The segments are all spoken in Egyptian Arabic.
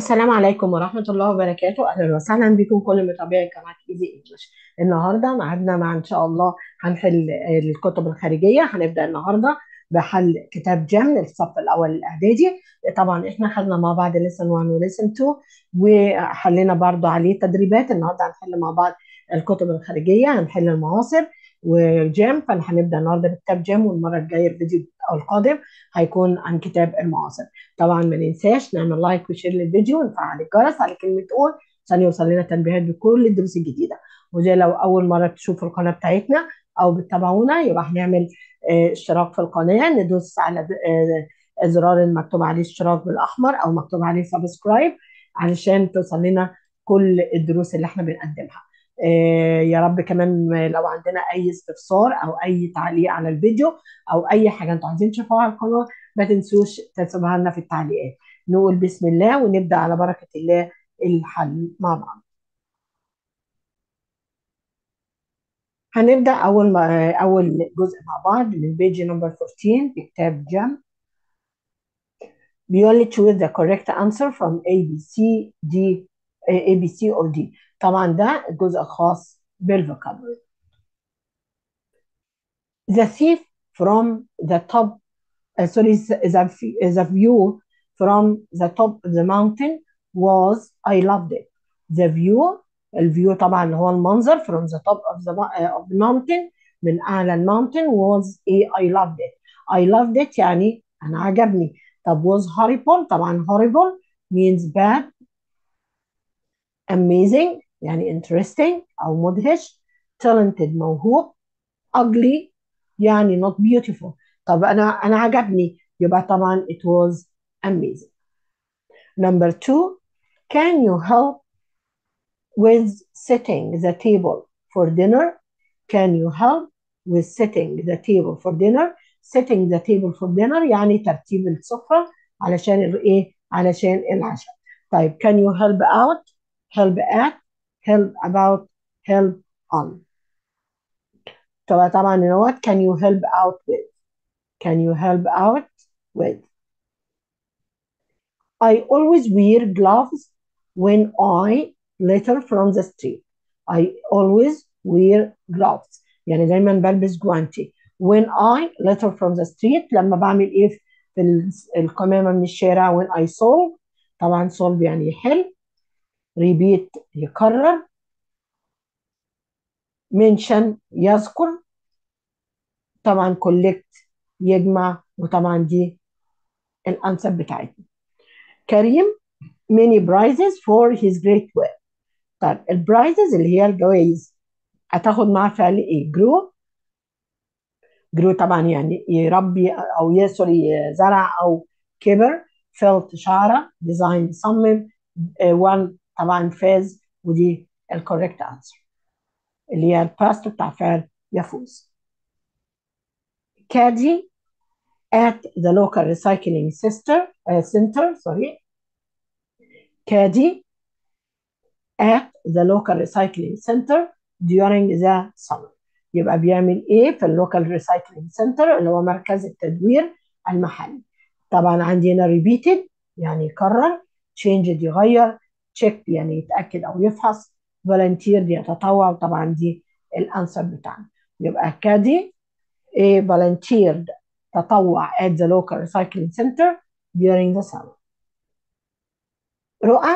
السلام عليكم ورحمة الله وبركاته أهلا وسهلا بكم كل متابعي قناة إيزي إنجلش النهاردة معادنا مع إن شاء الله هنحل الكتب الخارجية هنبدأ النهاردة بحل كتاب جيم للصف الأول الإعدادي طبعا إحنا خدنا مع بعض ليسن 1 وليسن 2 وحلينا برضو عليه تدريبات النهاردة هنحل مع بعض الكتب الخارجية هنحل المعاصر وجيم فهنبدأ النهاردة بكتاب جيم والمرة الجاية الفيديو أو القادم هيكون عن كتاب المعاصر طبعا ما ننساش نعمل لايك وشير للفيديو ونفعل الجرس على كلمه اول عشان يوصل لنا تنبيهات بكل الدروس الجديده وزي لو اول مره تشوفوا القناه بتاعتنا او بتتابعونا يبقى هنعمل اه اشتراك في القناه ندوس على اه الزرار المكتوب عليه اشتراك بالاحمر او مكتوب عليه سبسكرايب علشان توصل لنا كل الدروس اللي احنا بنقدمها اه يا رب كمان لو عندنا اي استفسار او اي تعليق على الفيديو او اي حاجه انتوا عايزين تشوفوها على القناه ما تنسوش تسيبوها لنا في التعليقات نقول بسم الله ونبدا على بركه الله الحل مع بعض هنبدا اول ما اول جزء مع بعض من بيج نمبر 14 في كتاب جام بيقول لي choose the correct answer from A B C D A B C or D طبعا ده الجزء الخاص بالفوكابولري The thief from the top uh, sorry the, the view from the top of the mountain was I loved it. The view الفيو طبعا اللي هو المنظر from the top of the, uh, of the mountain من أعلى الماونتن was a I loved it. I loved it يعني أنا عجبني. طب was horrible طبعا horrible means bad amazing يعني interesting أو مدهش talented موهوب ugly يعني not beautiful طب أنا أنا عجبني يبقى طبعا it was amazing. Number two, can you help with setting the table for dinner? Can you help with setting the table for dinner? Setting the table for dinner يعني ترتيب السفرة علشان الايه؟ علشان العشاء. طيب can you help out? Help at? Help about? Help on. طبعا طبعا you know what? Can you help out with? Can you help out with? I always wear gloves when I litter from the street. I always wear gloves. يعني دايما بلبس جوانتي. When I litter from the street لما بعمل ايه في القمامة من الشارع when I solve طبعا solve يعني يحل repeat يكرر mention يذكر طبعا collect يجمع وطبعا دي الانسر بتاعتنا. كريم many prizes for his great work. طيب البرايزز اللي هي الجوائز هتاخد معاه فعل ايه؟ جرو جرو طبعا يعني يربي او يسوري زرع او كبر فيلت شعره ديزاين صمم وان طبعا فاز ودي الكوريكت انسر اللي هي الباست بتاع فعل يفوز كادي at the local recycling center, uh, center sorry كادي at the local recycling center during the summer يبقى بيعمل ايه في اللوكال ريسايكلينج سنتر اللي هو مركز التدوير المحلي طبعا عندي هنا repeated يعني يكرر changed يغير checked يعني يتاكد او يفحص volunteered يتطوع وطبعا دي الانسر بتاعنا يبقى كادي ايه volunteered تطوع at the local recycling center during the summer رؤى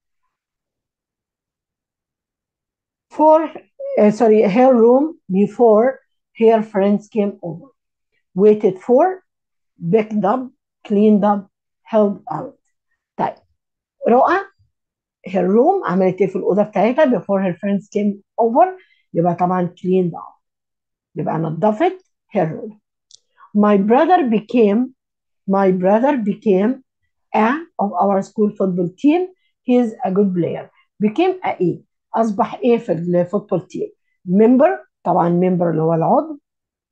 for uh, sorry her room before her friends came over waited for picked up cleaned up helped out طيب رؤى her room عملت ايه في الاوضه بتاعتها before her friends came over يبقى طبعا cleaned up يبقى نظفت her room my brother became my brother became a of our school football team he is a good player became a ايه اصبح ايه في الفوتبول تيم member طبعا member اللي هو العضو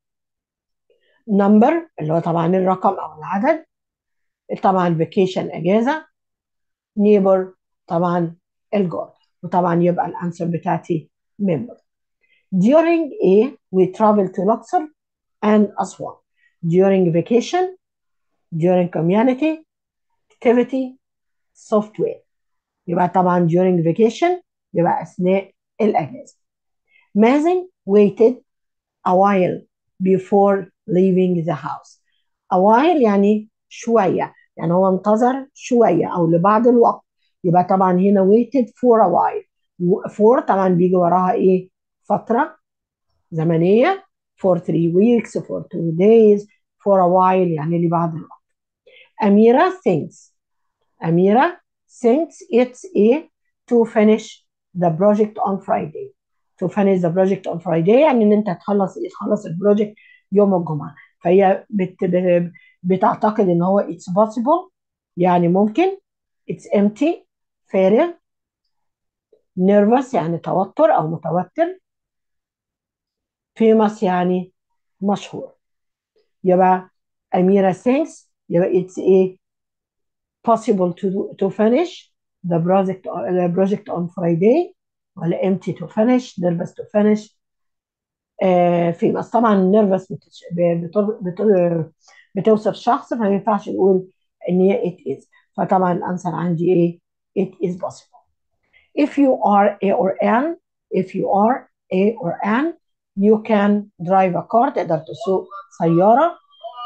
number اللي هو طبعا الرقم او العدد طبعا vacation اجازه neighbor طبعا الجار وطبعا يبقى الانسر بتاعتي member during a we travel to Luxor and Aswan during vacation during community activity software يبقى طبعا during vacation يبقى أثناء الأجازة مازن waited a while before leaving the house a while يعني شوية يعني هو انتظر شوية أو لبعض الوقت يبقى طبعا هنا waited for a while for طبعا بيجي وراها إيه فترة زمنية for three weeks for two days for a while يعني لبعض الوقت أميرة thinks أميرة thinks it's a to finish the project on Friday to finish the project on Friday يعني ان انت تخلص ايه تخلص البروجكت يوم الجمعة فهي بت بتعتقد ان هو it's possible يعني ممكن it's empty فارغ nervous يعني توتر او متوتر famous يعني مشهور يبقى أميرة thinks يبقى it's a possible to to finish the project the project on Friday ولا empty to finish nervous to finish آه famous طبعا nervous بتش... بت... بت... بتوصف شخص فما ينفعش نقول ان هي it is فطبعا الانسر عندي ايه it is possible if you are a or an if you are a or an you can drive a car تقدر تسوق سيارة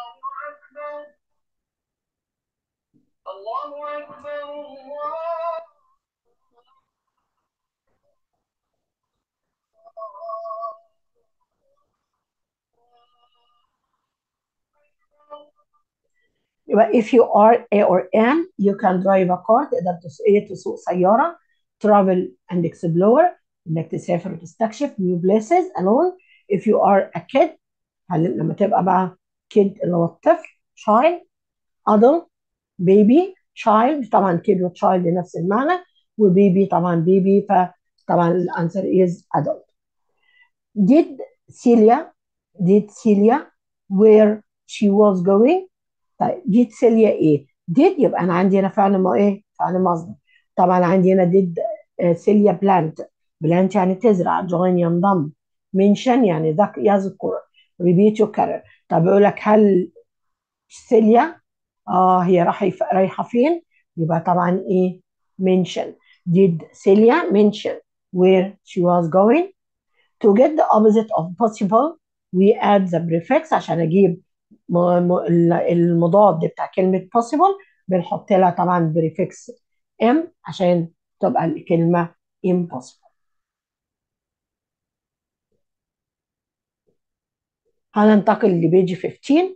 الله أكبر الله يبقى if you are a or an you can drive a car تقدر تس- ايه تسوق سيارة travel and explore انك تسافر وتستكشف new places alone if you are a kid هل لما تبقى بقى kid اللي هو الطفل child adult baby child طبعا kid و child نفس المعنى وبيبي طبعا baby فطبعا الانسر is adult did Celia did Celia where she was going طيب did Celia ايه did يبقى انا عندي هنا فعل ما ايه فعل مصدر طبعا عندي هنا did آه، Celia plant plant يعني تزرع join ينضم mention يعني ذك يذكر repeat يكرر طب يقول لك هل سيليا اه هي رايحه رايحه فين يبقى طبعا ايه mention did Celia mention where she was going to get the opposite of possible we add the prefix عشان اجيب م- م- ال- المضاد بتاع كلمة possible بنحط لها طبعا prefix m عشان تبقى الكلمة impossible هننتقل لبيج 15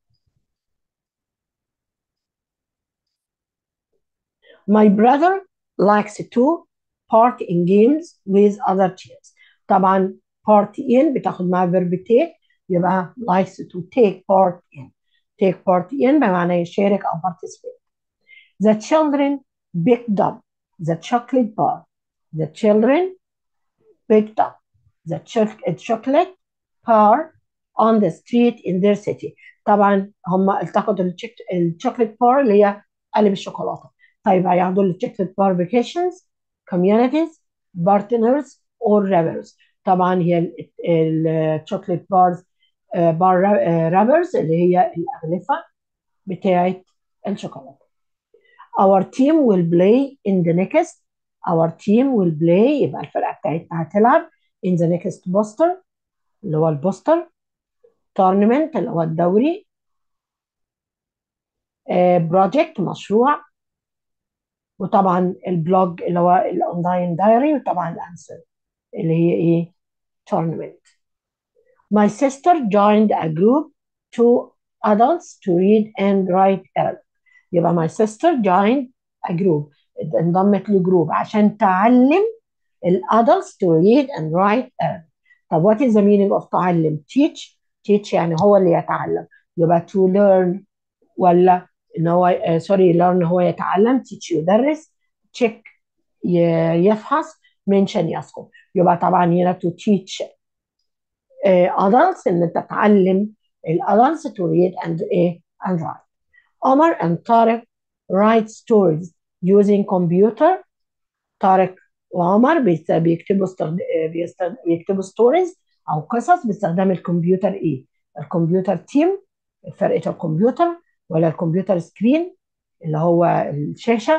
My brother likes to part in games with other kids. طبعا part in بتاخد معاها verb take يبقى likes to take part in. take part in بمعنى يشارك أو participate. The children picked up the chocolate bar. The children picked up the choc- chocolate bar on the street in their city. طبعا هم التقطوا الشيك- الشوكليت بار اللي هي قالب الشوكولاته. طيب هياخدوا الشوكليت بار vacations communities partners or rappers. طبعا هي الشوكليت بارز بار رابرز اللي هي الأغلفة بتاعت الشوكولاته. Our team will play in the next our team will play يبقى الفرقة بتاعتنا هتلعب in the next poster اللي هو البوستر tournament اللي هو الدوري بروجكت مشروع وطبعا البلوج اللي هو الاونلاين دايري وطبعا الانسر اللي هي ايه tournament My sister joined a group to adults to read and write Arabic يبقى my sister joined a group انضمت لجروب عشان تعلم الادults to read and write Arabic طب what is the meaning of تعلم teach teach يعني هو اللي يتعلم يبقى to learn ولا ان هو سوري learn هو يتعلم teach يدرس check ي- يفحص mention يذكر يبقى طبعا هنا to teach uh, adults ان انت تعلم الادults to read and ايه and write Omar and Tariq write stories using computer طارق وعمر بيست- بيكتبوا استخد... بيست- بيكتبوا ستوريز او قصص باستخدام الكمبيوتر ايه؟ الكمبيوتر تيم فرقه الكمبيوتر ولا الكمبيوتر سكرين اللي هو الشاشه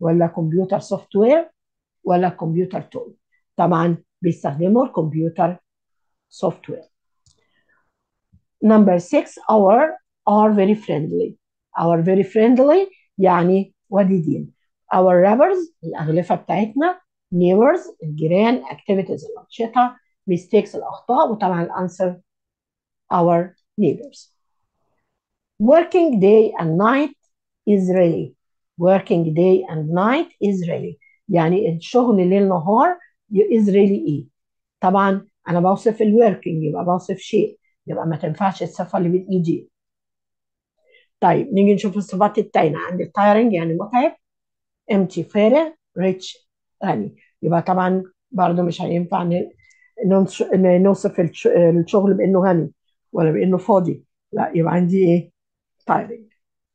ولا كمبيوتر سوفت وير ولا كمبيوتر تول طبعا بيستخدموا الكمبيوتر سوفت وير number six our are very friendly our very friendly يعني وديدين our rappers الأغلفة بتاعتنا neighbors الجيران activities الأنشطة mistakes الأخطاء وطبعا الأنسر our neighbors working day and night is really working day and night is really يعني الشغل ليل نهار is really ايه طبعا انا بوصف الوركينج يبقى بوصف شيء يبقى ما تنفعش الصفه اللي بالاي جي طيب نيجي نشوف الصفات التانية عندي tiring يعني متعب empty فارغ rich غني يبقى طبعا برضو مش هينفع نوصف الشغل بانه غني ولا بانه فاضي لا يبقى عندي ايه tiring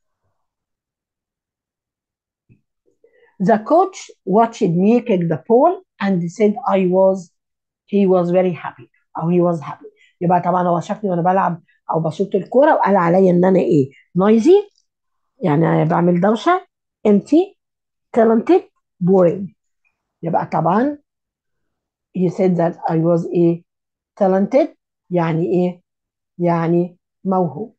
The coach watched me kick the ball and said I was he was very happy او he was happy يبقى طبعا هو شافني وانا بلعب او بشوط الكوره وقال عليا ان انا ايه noisy يعني بعمل دوشه empty talented boring يبقى طبعا he said that I was a talented يعني ايه يعني موهوب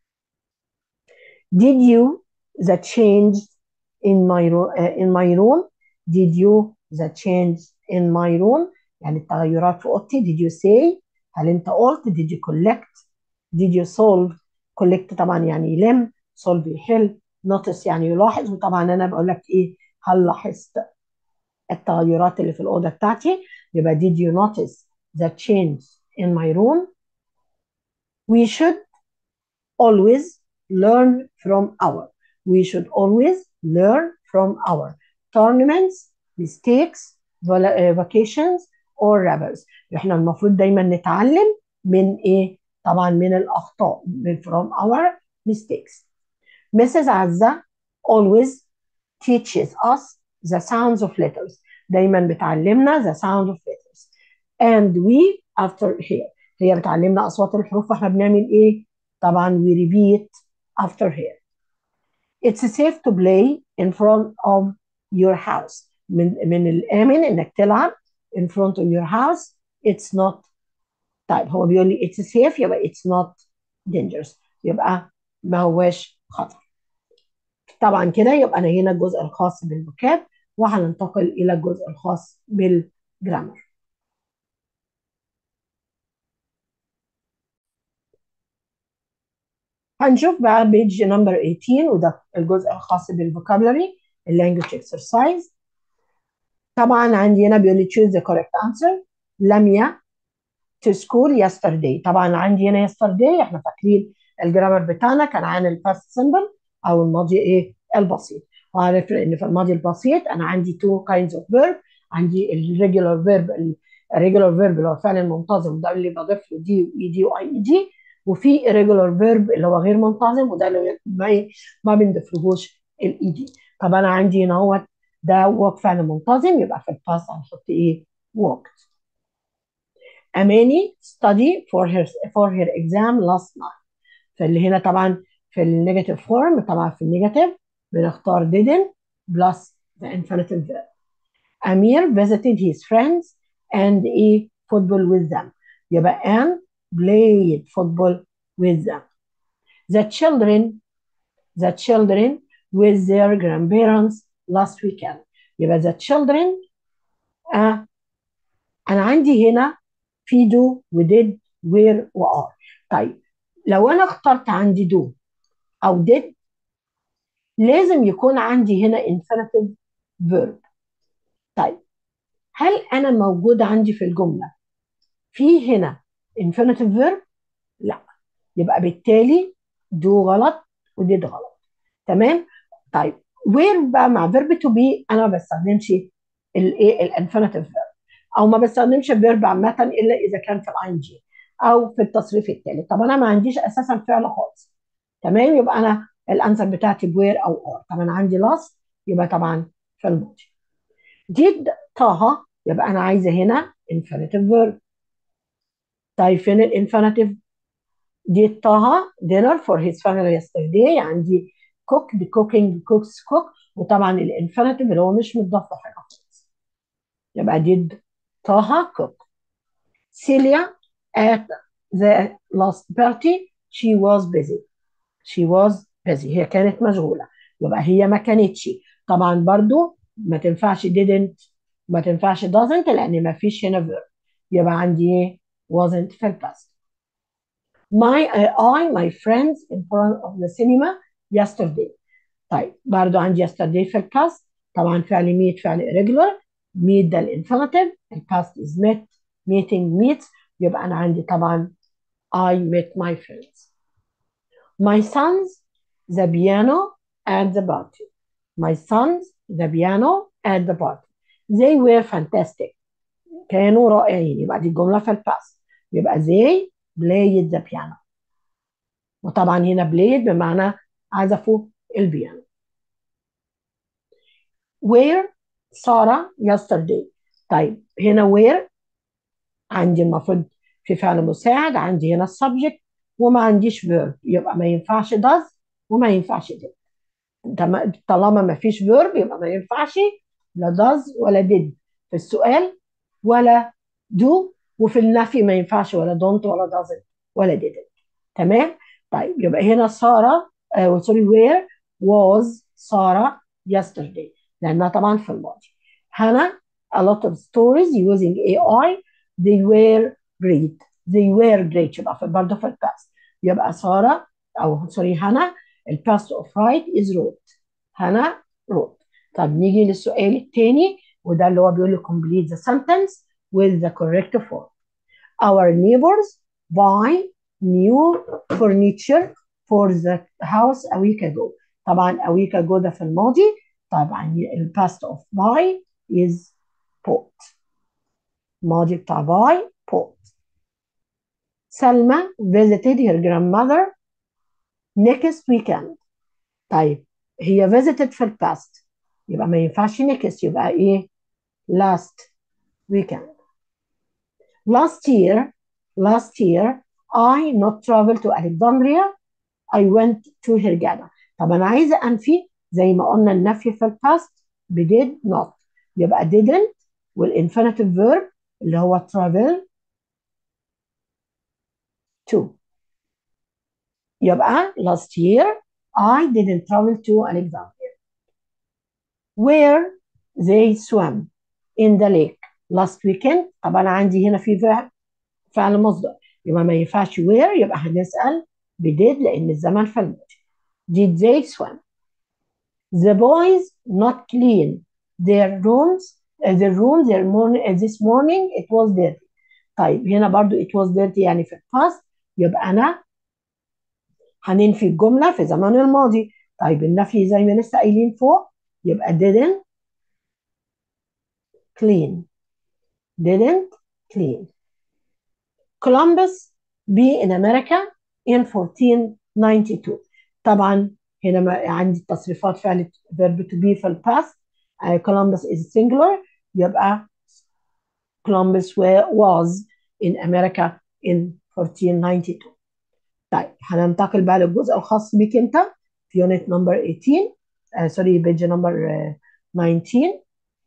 did you the change in my room uh, in my room did you the change in my room يعني التغيرات في اوضتي did you say هل انت قلت did you collect did you solve collect طبعا يعني يلم solve يحل notice يعني يلاحظ وطبعا انا بقول لك ايه هل لاحظت التغيرات اللي في الاوضه بتاعتي يبقى did you notice the change in my room we should always learn from our we should always learn from our tournaments mistakes vacations or rebels احنا المفروض دايما نتعلم من ايه طبعا من الاخطاء من from our mistakes Mrs. عزة always teaches us the sounds of letters دايما بتعلمنا the sound of letters and we after here هي بتعلمنا اصوات الحروف واحنا بنعمل ايه طبعا we repeat after here it's safe to play in front of your house من من الامن انك تلعب in front of your house it's not طيب هو بيقول لي it's safe يبقى it's not dangerous يبقى ما هواش خطر طبعا كده يبقى انا هنا الجزء الخاص بالفوكاب وهننتقل الى الجزء الخاص بالجرامر هنشوف بقى بيج نمبر 18 وده الجزء الخاص بالفوكابلري اللانجوج اكسرسايز طبعا عندي هنا بيقول لي choose the correct answer لميا to school yesterday طبعا عندي هنا yesterday احنا فاكرين الجرامر بتاعنا كان عن الباست سمبل او الماضي ايه البسيط وعارف ان في الماضي البسيط انا عندي two kinds of verb عندي الريجولار فيرب الريجولار فيرب اللي هو الفعل المنتظم ده اللي بضيف له دي واي دي واي اي دي وفي irregular فيرب اللي هو غير منتظم وده اللي ما ما بنضيفلهوش الاي دي طب انا عندي هنا هو ده ووك فعل منتظم يبقى في الباست هنحط ايه walked اماني study for her for her exam last night فاللي هنا طبعا في النيجاتيف فورم طبعا في النيجاتيف بنختار didn't plus the infinitive verb أمير visited his friends and a football with them يبقى and played football with them the children the children with their grandparents last weekend يبقى the children آه أنا عندي هنا في do ودid were وare طيب لو أنا اخترت عندي do أو did لازم يكون عندي هنا infinitive verb طيب هل أنا موجود عندي في الجملة في هنا infinitive verb؟ لا يبقى بالتالي do غلط وديد غلط تمام؟ طيب where بقى مع verb to be أنا ما بستخدمش الايه الانفينيتيف verb أو ما بستخدمش الفيرب عامة إلا إذا كان في الاي جي أو في التصريف الثالث طب أنا ما عنديش أساسا فعل خالص تمام يبقى أنا الانسر بتاعتي بوير او اور طب انا عندي لاست يبقى طبعا في الماضي did طه يبقى انا عايزه هنا infinitive verb طيب فين الانفينيتيف did طه dinner for his family yesterday عندي cooked cooking cooks cook وطبعا الانفينيتيف اللي هو مش متضاف له حاجه خالص يبقى did طه cook Celia at the last party she was busy she was busy هي كانت مشغولة يبقى هي ما كانتش طبعا برضو ما تنفعش didn't ما تنفعش doesn't لأن ما فيش هنا verb يبقى عندي ايه wasn't في الباست my uh, I my friends in front of the cinema yesterday طيب برضو عندي yesterday في الباست طبعا فعل meet فعل irregular meet ده الانفينيتيف الباست is met meeting meets يبقى أنا عندي طبعا I met my friends my sons the piano at the party my sons the piano at the party they were fantastic كانوا رائعين يبقى دي الجملة في الباست يبقى they played the piano وطبعا هنا played بمعنى عزفوا البيانو where سارة yesterday طيب هنا where عندي المفروض في فعل مساعد عندي هنا السبجكت وما عنديش verb يبقى ما ينفعش does وما ينفعش did تم- طالما ما فيش verb يبقى ما ينفعش لا does ولا did في السؤال ولا do وفي النفي ما ينفعش ولا don't ولا doesn't ولا didn't تمام طيب يبقى هنا سارة آه سوري where was سارة yesterday لأنها طبعا في الماضي هنا a lot of stories using AI they were great they were great يبقى في برضه في الباست يبقى سارة أو سوري هنا الباست of write is wrote هنا wrote طب نيجي للسؤال الثاني وده اللي هو بيقول لي complete the sentence with the correct form our neighbors buy new furniture for the house a week ago طبعا a week ago ده في الماضي طبعا ال past of buy is bought الماضي بتاع buy bought سلمى visited her grandmother next weekend طيب هي visited في الباست يبقى ما ينفعش next يبقى ايه last weekend last year last year I not traveled to Alexandria I went to Hurghada طب انا عايزه انفي زي ما قلنا النفي في الباست ب did not يبقى didn't والinfinitive verb اللي هو travel to يبقى last year I didn't travel to Alexandria where they swam in the lake last weekend طب انا عندي هنا في فعل فعل مصدر يبقى ما ينفعش where يبقى هنسأل بديد لأن الزمن في الماضي did they swim the boys not clean their rooms uh, their room their morning uh, this morning it was dirty طيب هنا برضو it was dirty يعني في الباست يبقى أنا هننفي الجملة في زمن الماضي طيب النفي زي ما لسه قايلين فوق يبقى didn't clean didn't clean Columbus be in America in 1492 طبعا هنا ما عندي تصريفات فعل verb to be في الباست uh, Columbus is singular يبقى Columbus wa- was in America in 1492 طيب هننتقل بقى للجزء الخاص بيك انت في يونت نمبر 18 آه سوري بيج نمبر 19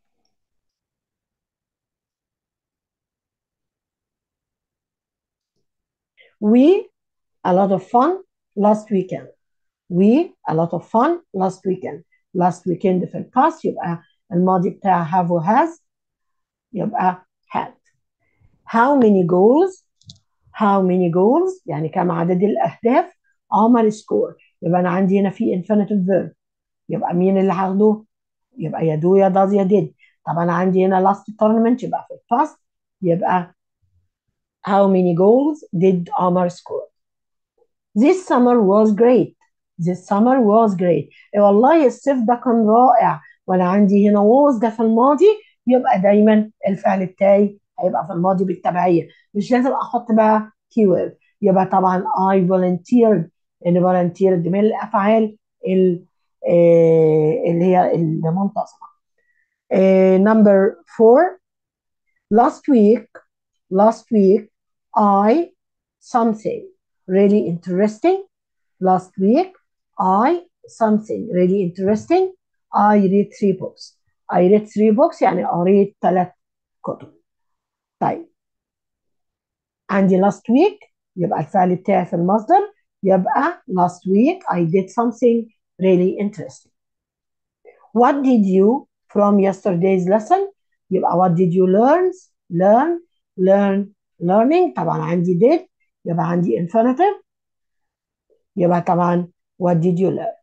we a lot of fun last weekend we a lot of fun last weekend last weekend في الباست يبقى الماضي بتاع have و has يبقى had how many goals how many goals يعني كم عدد الأهداف عمر سكور يبقى أنا عندي هنا في infinitive verb يبقى مين اللي هاخده يبقى يا do يا does يا did طب أنا عندي هنا last tournament يبقى في الباست يبقى how many goals did عمر score This summer was great. This summer was great. إيه والله الصيف ده كان رائع وانا عندي هنا was ده في الماضي يبقى دايما الفعل بتاعي هيبقى في الماضي بالتبعية مش لازم احط بقى keyword يبقى طبعا I volunteered ان volunteered من الافعال ال- آه، اللي هي المنتصبة. آه، number four last week last week I something really interesting last week I something really interesting I read three books I read three books يعني قريت ثلاث كتب طيب عندي last week يبقى الفعل بتاعي في المصدر يبقى last week I did something really interesting what did you from yesterday's lesson يبقى what did you learn learn learn learning طبعا عندي did يبقى عندي infinitive يبقى طبعا what did you learn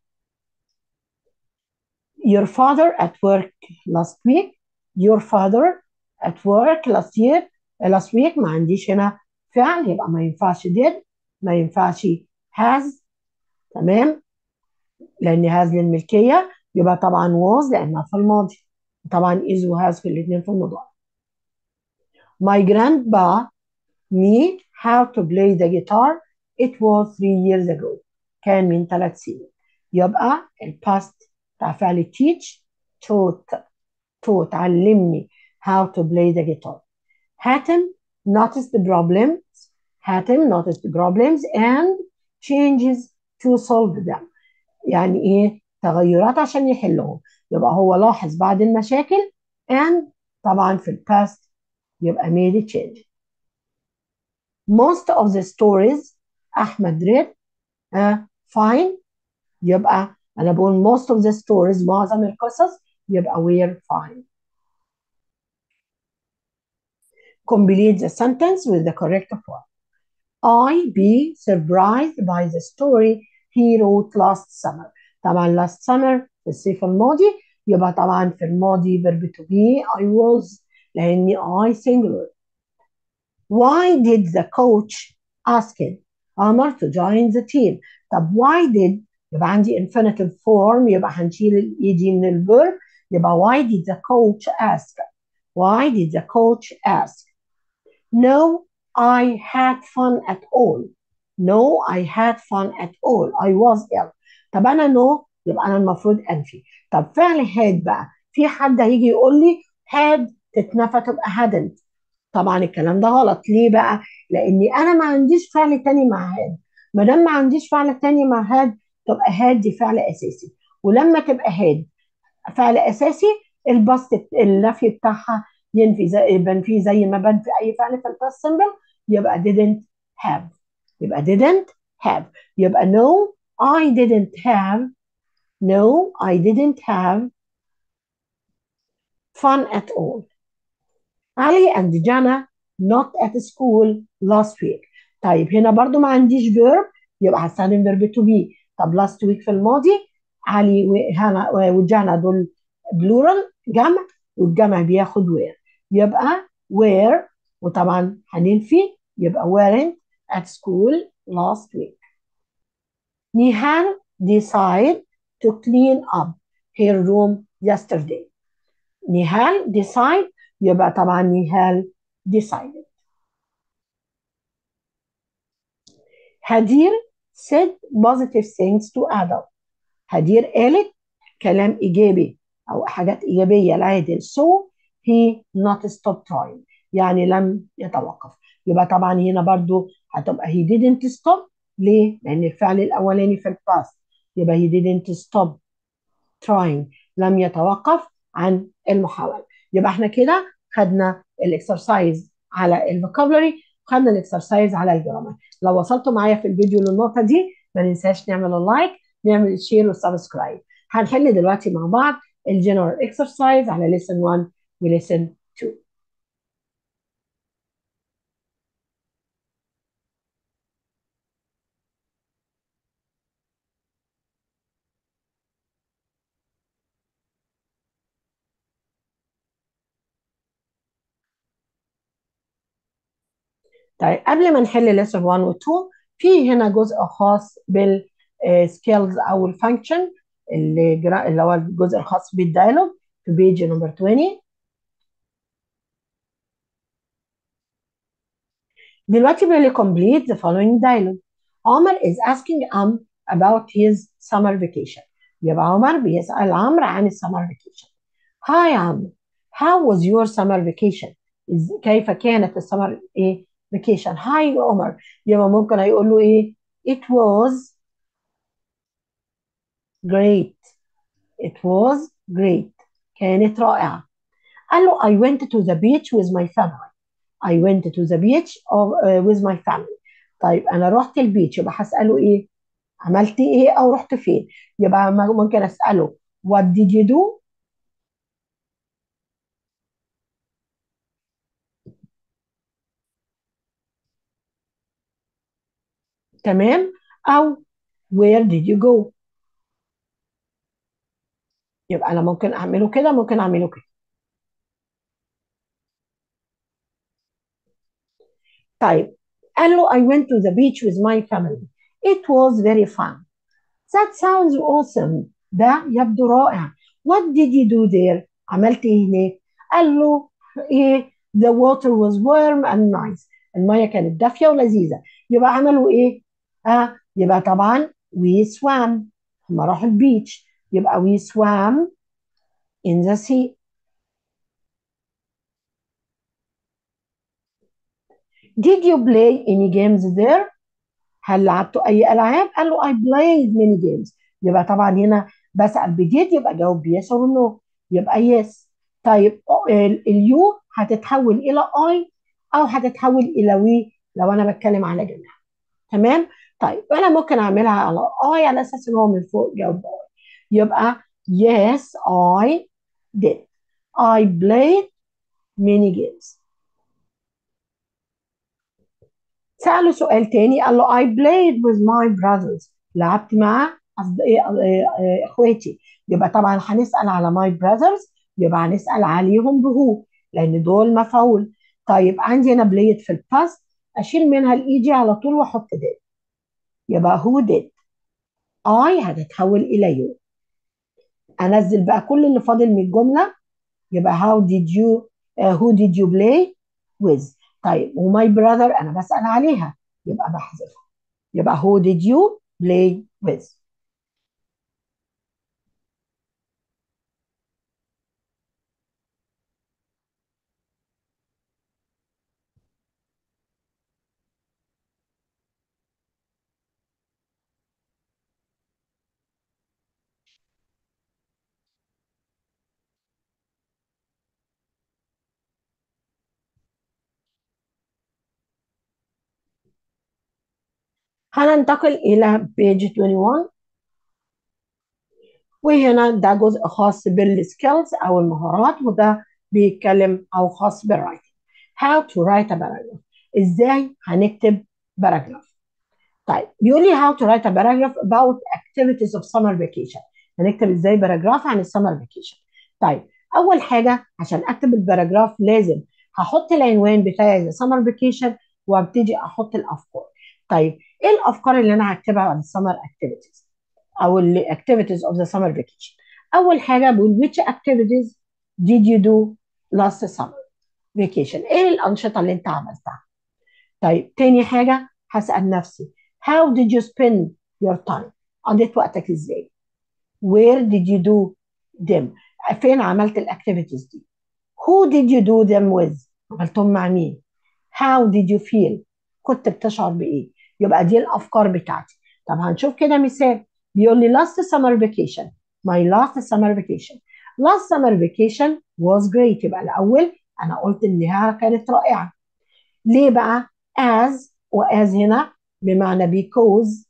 your father at work last week your father at work last year last week ما عنديش هنا فعل يبقى ما ينفعش did ما ينفعش has تمام لان has للملكيه يبقى طبعا was لانها في الماضي طبعا is و has في الاثنين في المضارع my grandpa me how to play the guitar it was three years ago كان من ثلاث سنين يبقى الباست بتاع فعل teach taught taught علمني how to play the guitar حاتم noticed the problems حاتم noticed the problems and changes to solve them يعني ايه تغيرات عشان يحلهم يبقى هو لاحظ بعض المشاكل and طبعا في الباست يبقى made a change most of the stories احمد read uh, fine يبقى انا بقول most of the stories معظم القصص يبقى were fine complete the sentence with the correct form I be surprised by the story he wrote last summer طبعا last summer في الصيف الماضي يبقى طبعا في الماضي verb to be I was لأني I singular why did the coach ask Amar to join the team طب why did يبقى عندي infinitive form يبقى هنشيل الايدي من الverb يبقى why did the coach ask why did the coach ask no I had fun at all no I had fun at all I was ill طب انا no يبقى انا المفروض انفي طب فعل had بقى في حد هيجي يقول لي had تتنفى تبقى hadn't طبعا الكلام ده غلط ليه بقى لاني انا ما عنديش فعل تاني مع had ما دام ما عنديش فعل تاني مع had تبقى had دي فعل اساسي ولما تبقى had فعل اساسي البسط النفي بتاعها ينفي زي بنفي زي ما بنفي اي فعل في الباست سمبل يبقى didn't have يبقى didn't have يبقى no I didn't have no I didn't have fun at all Ali and Jana not at school last week طيب هنا برضو ما عنديش verb يبقى هستخدم verb to be طب last week في الماضي علي وهنا وجانا دول بلورال جمع والجمع بياخد where يبقى where وطبعا هننفي يبقى weren't at school last week Nihal decided to clean up her room yesterday Nihal decide يبقى طبعا نهال decided هدير said positive things to Adam هدير قالت كلام إيجابي أو حاجات إيجابية لعادل so he not stop trying يعني لم يتوقف يبقى طبعا هنا برضو هتبقى he didn't stop ليه؟ لأن الفعل الأولاني في الباست يبقى he didn't stop trying لم يتوقف عن المحاولة يبقى احنا كده خدنا الاكسرسايز على الفوكابلري خدنا الاكسرسايز على الجرامر لو وصلتوا معايا في الفيديو للنقطه دي ما ننساش نعمل اللايك نعمل الشير والسبسكرايب هنحل دلوقتي مع بعض الجنرال اكسرسايز على ليسن 1 وليسن 2 طيب قبل ما نحل lesson 1 و 2 في هنا جزء خاص بالسكيلز او الفانكشن اللي جرا- اللي هو الجزء الخاص بالديالوج في بيج نمبر 20 دلوقتي بيقول لي complete the following dialogue عمر is asking Am about his summer vacation يبقى عمر بيسأل عمرو عن السمر vacation Hi عمرو how was your summer vacation إز- كيف كانت السمر ايه vacation Hi عمر يبقى ممكن هيقول له ايه it was great it was great كانت رائعة قال له I went to the beach with my family I went to the beach of, uh, with my family طيب أنا رحت البيتش يبقى هسأله إيه عملت إيه أو رحت فين يبقى ممكن أسأله what did you do تمام أو where did you go يبقى أنا ممكن أعمله كده ممكن أعمله كده طيب قال له I went to the beach with my family it was very fun that sounds awesome ده يبدو رائع what did you do there عملت ايه هناك قال له ايه the water was warm and nice المية كانت دافية ولذيذة يبقى عملوا ايه اه يبقى طبعا we swam هم راحوا البيتش يبقى we swam in the sea did you play any games there هل لعبتوا اي العاب قال له I played many games يبقى طبعا هنا بسأل بديد يبقى جاوب yes or no يبقى yes طيب اليو هتتحول الى I او هتتحول الى we لو انا بتكلم على جمع تمام طيب انا ممكن اعملها على I على اساس ان هو من فوق جاوب I يبقى yes I did I played many games سأله سؤال تاني قال له I played with my brothers لعبت مع اخواتي يبقى طبعا هنسأل على my brothers يبقى هنسأل عليهم بهو لأن دول مفعول طيب عندي هنا بلايد في الباست أشيل منها الإيجي على طول وأحط ديد يبقى who did I هتتحول إلى you أنزل بقى كل اللي فاضل من الجملة يبقى how did you uh, who did you play with طيب وماي براذر انا بسال عليها يبقى بحذفها يبقى who did you play with هننتقل إلى page 21 وهنا ده جزء خاص بالسكيلز أو المهارات وده بيتكلم أو خاص بالرايتنج how to write a paragraph إزاي هنكتب باراجراف طيب بيقول لي how to write a paragraph about activities of summer vacation هنكتب إزاي باراجراف عن السمر فيكيشن طيب أول حاجة عشان أكتب الباراجراف لازم هحط العنوان بتاعي the summer vacation وابتدي أحط الأفكار طيب ايه الافكار اللي انا هكتبها عن السمر اكتيفيتيز او الاكتيفيتيز اوف ذا سمر فيكيشن اول حاجه بقول which activities did you do last summer vacation ايه الانشطه اللي انت عملتها طيب تاني حاجه هسال نفسي how did you spend your time قضيت وقتك ازاي where did you do them فين عملت الاكتيفيتيز دي who did you do them with عملتهم مع مين how did you feel كنت بتشعر بايه يبقى دي الافكار بتاعتي طب هنشوف كده مثال بيقول لي last summer vacation my last summer vacation last summer vacation was great يبقى الاول انا قلت انها كانت رائعه ليه بقى as وas هنا بمعنى because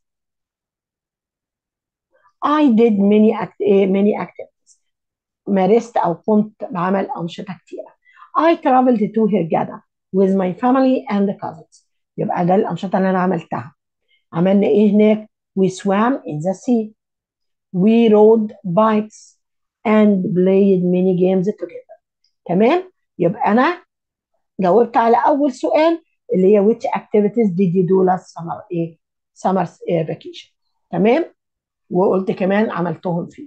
I did many act many activities مارست او قمت بعمل انشطه كتيره I traveled to Hurghada with my family and the cousins يبقى ده الانشطه اللي انا عملتها عملنا ايه هناك we swam in the sea we rode bikes and played many games together تمام يبقى انا جاوبت على اول سؤال اللي هي which activities did you do last summer ايه summer vacation تمام وقلت كمان عملتهم فيه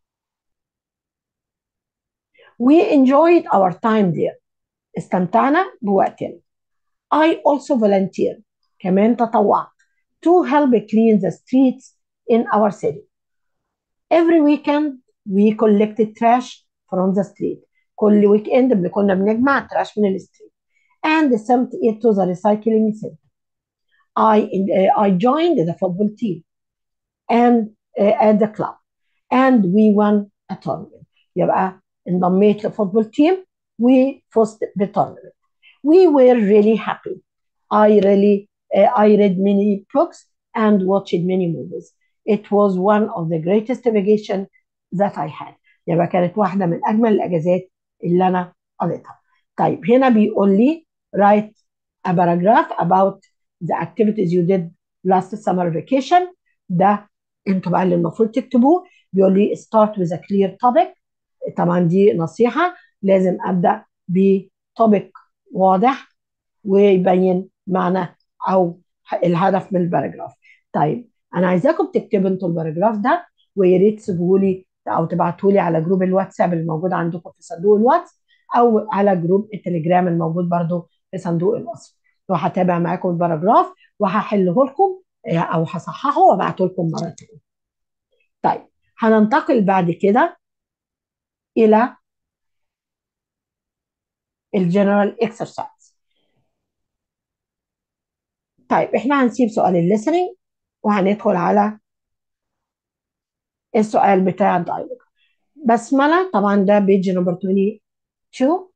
we enjoyed our time there استمتعنا بوقتنا I also volunteered كمان تطوعت to help clean the streets in our city. Every weekend we collected trash from the street. كل ويك اند كنا بنجمع تراش من الستريت and sent it to the recycling center. I uh, I joined the football team and uh, at the club and we won a tournament يبقى انضميت لفوتبول تيم وفزت بالتورنمنت we were really happy I really uh, I read many books and watched many movies it was one of the greatest vacation that I had يبقى كانت واحدة من أجمل الأجازات اللي أنا قضيتها طيب هنا بيقول لي write a paragraph about the activities you did last summer vacation ده انتوا بقى اللي المفروض تكتبوه بيقول لي start with a clear topic طبعا دي نصيحة لازم أبدأ بتوبيك واضح ويبين معنى أو الهدف من الباراجراف طيب أنا عايزاكم تكتبوا انتوا الباراجراف ده ويا ريت تسيبوه لي أو تبعتوا لي على جروب الواتساب الموجود عندكم في صندوق الواتس أو على جروب التليجرام الموجود برضو في صندوق الوصف وهتابع معاكم الباراجراف وهحله لكم أو هصححه وابعته لكم مرة تانية طيب هننتقل بعد كده الى الجنرال اكسرسايز طيب احنا هنسيب سؤال الليسننج وهندخل على السؤال بتاع الدايلوج بسملة طبعا ده بيج نمبر 22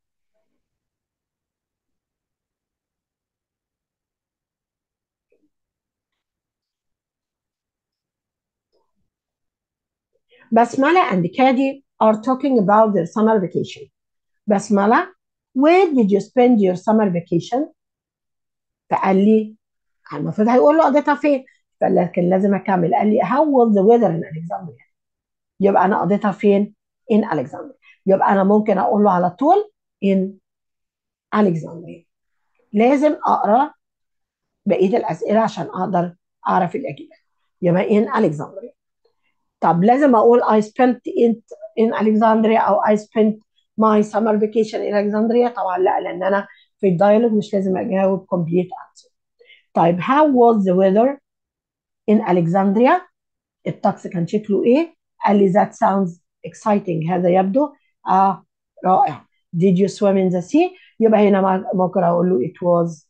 Basmala and Kadi are talking about their summer vacation. Basmala, where did you spend your summer vacation? فقال لي المفروض هيقول له قضيتها فين؟ فقال لكن لازم اكمل قال لي how was the weather in Alexandria؟ يبقى انا قضيتها فين؟ in Alexandria يبقى انا ممكن اقول له على طول in Alexandria لازم اقرا بقيه الاسئله عشان اقدر اعرف الاجابه يبقى in Alexandria طب لازم اقول I spent it in Alexandria او I spent my summer vacation in Alexandria طبعا لا لان انا في الدايلوج مش لازم اجاوب complete answer طيب how was the weather in Alexandria الطقس كان شكله ايه قال لي that sounds exciting هذا يبدو آه رائع did you swim in the sea يبقى هنا ممكن اقول له it was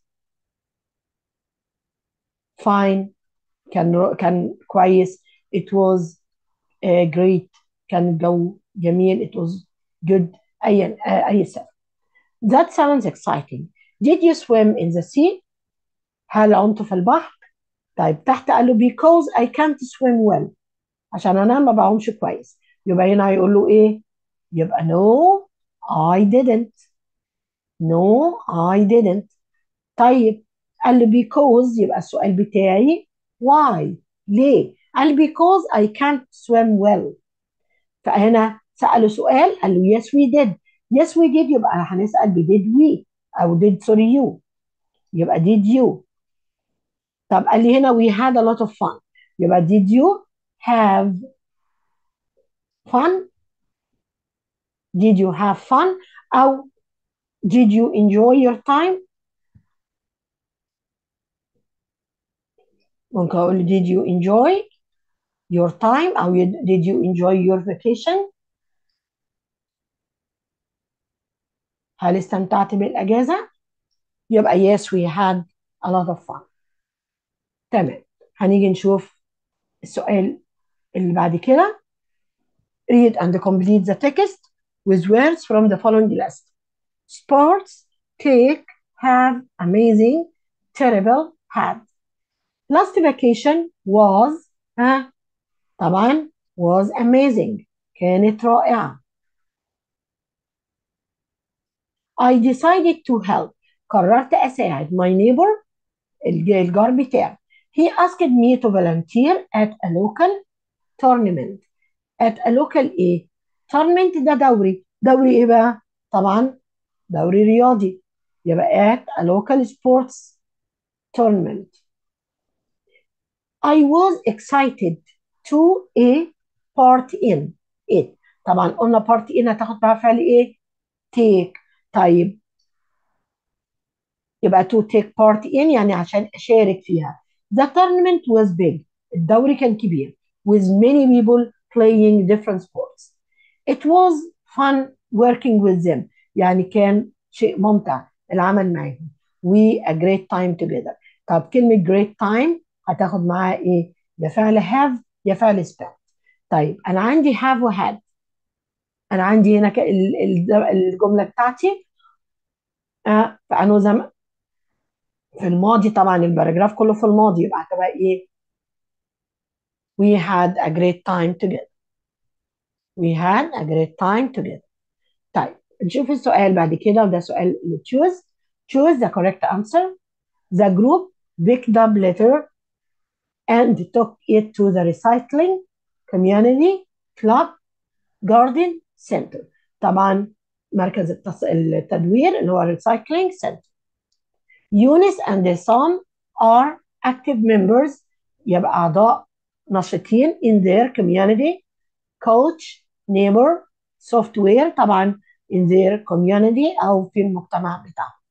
fine كان كان كويس it was uh, great كان الجو جميل it was good اي اي سبب that sounds exciting did you swim in the sea هل عمت في البحر طيب تحت قال له because I can't swim well عشان انا ما بعومش كويس يبقى هنا هيقول له ايه يبقى no I didn't no I didn't طيب قال له because يبقى السؤال بتاعي why ليه قال because I can't swim well فهنا سأله سؤال قال له yes we did yes we did يبقى هنسأل ب did we أو did sorry you يبقى did you طب قال لي هنا we had a lot of fun يبقى did you have fun did you have fun أو did you enjoy your time ممكن أقول did you enjoy your time أو did you enjoy your vacation هل استمتعت بالأجازة يبقى yes we had a lot of fun تمام هنيجي نشوف السؤال اللي بعد كده read and complete the text with words from the following list sports take have amazing terrible had last vacation was ها طبعا was amazing كانت رائعة I decided to help قررت أساعد my neighbor الجار بتاعي he asked me to volunteer at a local tournament at a local ايه tournament ده دوري دوري ايه بقى طبعا دوري رياضي يبقى at a local sports tournament I was excited to a part in it طبعا قلنا part in هتاخد بقى فعل ايه take طيب يبقى to take part in يعني عشان اشارك فيها the tournament was big الدوري كان كبير with many people playing different sports it was fun working with them يعني كان شيء ممتع العمل معهم we a great time together طب كلمة great time هتاخد معاها ايه يا فعل have يا فعل spend طيب انا عندي have و had انا عندي هنا ك- ال- ال- الجمله بتاعتي آه في انه زمن في الماضي طبعا الباراجراف كله في الماضي يبقى هتبقى ايه we had a great time together we had a great time together طيب نشوف السؤال بعد كده وده سؤال اللي choose choose the correct answer the group picked up litter and took it to the recycling community club garden center طبعا مركز التص... التدوير اللي هو recycling center Eunice and Sam are active members يبقى أعضاء نشطين in their community coach neighbor software طبعا in their community أو في المجتمع بتاعهم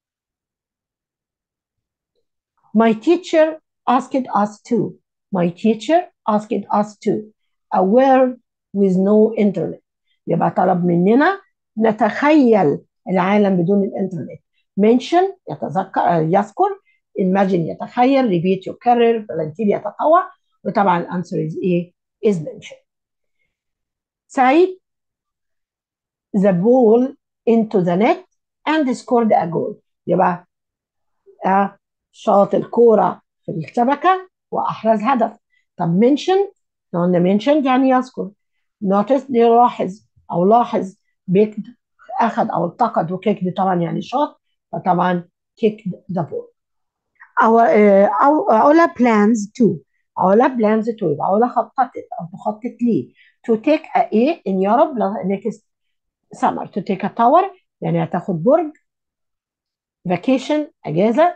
My teacher asked us to My teacher asked us to a world with no internet يبقى طلب مننا نتخيل العالم بدون الانترنت mention يتذكر يذكر imagine يتخيل repeat يكرر volunteer يتطوع وطبعا الانسر is ايه is mention سعيد the ball into the net and scored a goal يبقى آه شاط الكورة في الشبكة وأحرز هدف طب mention قلنا mention يعني يذكر notice يلاحظ أو لاحظ بيكد أخذ أو التقط وكيكد طبعا يعني شاط فطبعا kicked the ball أو أو علا plans to علا plans to يبقى علا خططت أو تخطط ليه to take a A in Europe next summer to take a tower يعني هتاخد برج vacation أجازة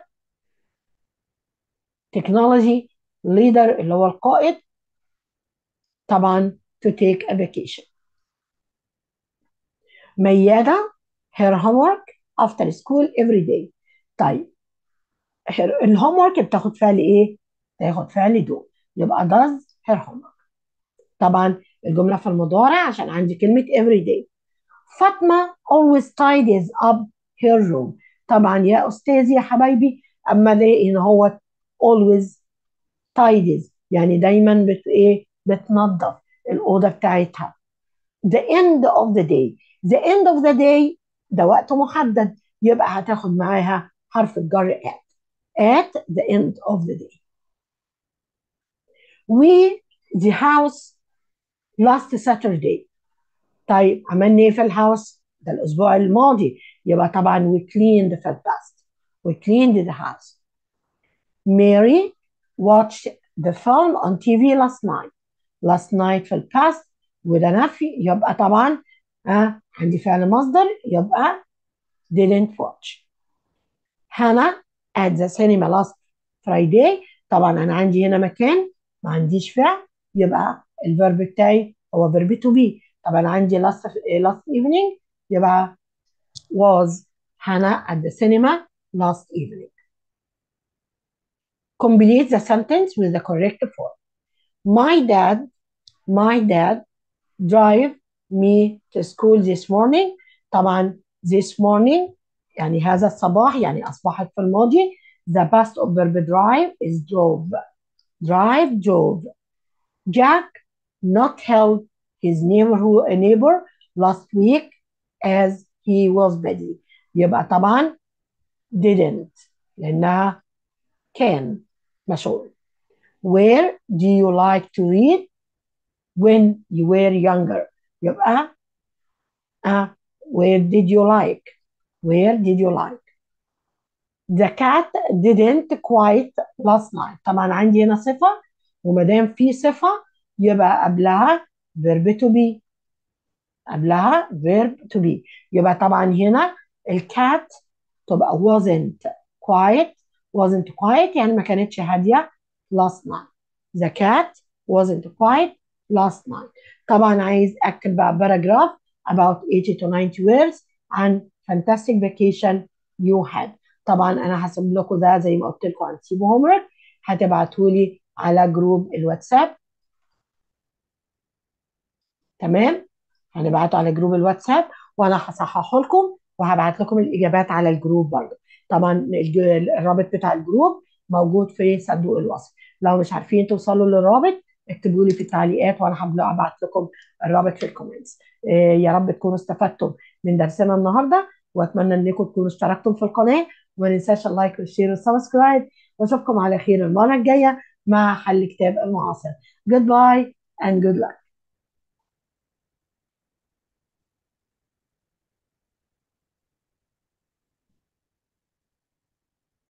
technology leader اللي هو القائد طبعا to take a vacation ميادة her homework after school every day طيب الهوم ورك بتاخد فعل ايه؟ تاخد فعل do يبقى does her homework طبعا الجملة في المضارع عشان عندي كلمة every day فاطمة always tidies up her room طبعا يا أستاذي يا حبايبي أما الاقي إن هو always tidies يعني دايما بت ايه بتنظف الأوضة بتاعتها the end of the day the end of the day ده وقت محدد يبقى هتاخد معاها حرف الجر at at the end of the day we the house last Saturday طيب عملنا ايه في الهاوس ده الاسبوع الماضي يبقى طبعا we cleaned في الباست we cleaned the house Mary watched the film on TV last night last night في الباست وده نفي يبقى طبعا آه عندي فعل مصدر يبقى didn't watch هنا at the cinema last Friday طبعا انا عندي هنا مكان ما عنديش فعل يبقى الفيرب بتاعي هو فيرب to be طبعا عندي last last evening يبقى was هنا at the cinema last evening complete the sentence with the correct form my dad my dad drive me to school this morning طبعا this morning يعني هذا الصباح يعني أصبحت في الماضي the past of verb drive is drove drive drove Jack not help his neighbor, neighbor last week as he was busy يبقى طبعا didn't لأنها كان مشغول where do you like to read when you were younger يبقى uh, where did you like where did you like the cat didn't quite last night طبعا عندي هنا صفة وما دام في صفة يبقى قبلها verb to be قبلها verb to be يبقى طبعا هنا الكات تبقى wasn't quiet wasn't quiet يعني ما كانتش هادية last night the cat wasn't quiet last night طبعا عايز اكتب بقى باراجراف about 80 to 90 words عن fantastic vacation you had طبعا انا هسيب لكم ده زي ما قلت لكم هنسيبه هوم ورك هتبعتوا لي على جروب الواتساب تمام هنبعته على جروب الواتساب وانا هصححه لكم وهبعت لكم الاجابات على الجروب برضه طبعا الج- الرابط بتاع الجروب موجود في صندوق الوصف لو مش عارفين توصلوا للرابط اكتبوا لي في التعليقات وانا هبدأ ابعت لكم الرابط في الكومنتس آه، يا رب تكونوا استفدتم من درسنا النهارده واتمنى انكم تكونوا اشتركتم في القناه وما ننساش اللايك والشير والسبسكرايب واشوفكم على خير المره الجايه مع حل كتاب المعاصر Goodbye and good luck